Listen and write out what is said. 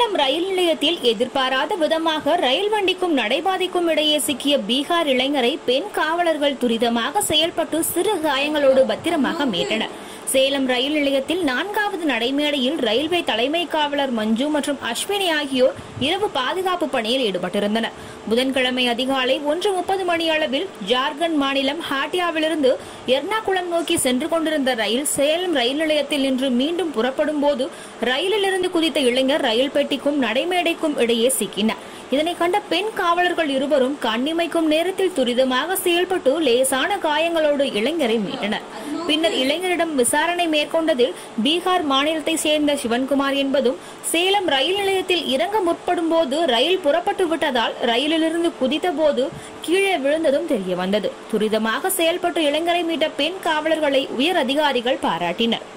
சேலம் ரயில் நிலையத்தில் எதிர்பாராத விதமாக ரயில் வண்டிக்கும் நடைபாதைக்கும் இடையே சிக்கிய பீகார் இளைஞரை பெண் காவலர்கள் துரிதமாக செயல்பட்டு சிறு காயங்களோடு பத்திரமாக மீட்டனர் சேலம் ரயில் நிலையத்தில் நான்காவது நடைமேடையில் ரயில்வே தலைமை காவலர் மஞ்சு மற்றும் அஸ்வினி ஆகியோர் இரவு பாதுகாப்பு பணியில் ஈடுபட்டிருந்தனர் புதன்கிழமை அதிகாலை ஒன்று முப்பது மணி அளவில் ஜார்க்கண்ட் மாநிலம் ஹாட்டியாவிலிருந்து எர்ணாகுளம் நோக்கி சென்று கொண்டிருந்த ரயில் சேலம் ரயில் நிலையத்தில் நின்று மீண்டும் புறப்படும் போது ரயிலிலிருந்து குதித்த இளைஞர் ரயில் பெட்டிக்கும் நடைமேடைக்கும் இடையே சிக்கினார் இதனை கண்ட பெண் காவலர்கள் இருவரும் கண்ணிமைக்கும் நேரத்தில் துரிதமாக செயல்பட்டு லேசான காயங்களோடு இளைஞரை மீட்டனர் பின்னர் இளைஞரிடம் விசாரணை மேற்கொண்டதில் பீகார் மாநிலத்தை சேர்ந்த சிவன்குமார் என்பதும் சேலம் ரயில் நிலையத்தில் இறங்க முற்படும் போது ரயில் புறப்பட்டு விட்டதால் ரயிலிலிருந்து குதித்த போது கீழே விழுந்ததும் தெரிய வந்தது துரிதமாக செயல்பட்டு இளைஞரை மீட்ட பெண் காவலர்களை உயர் அதிகாரிகள் பாராட்டினர்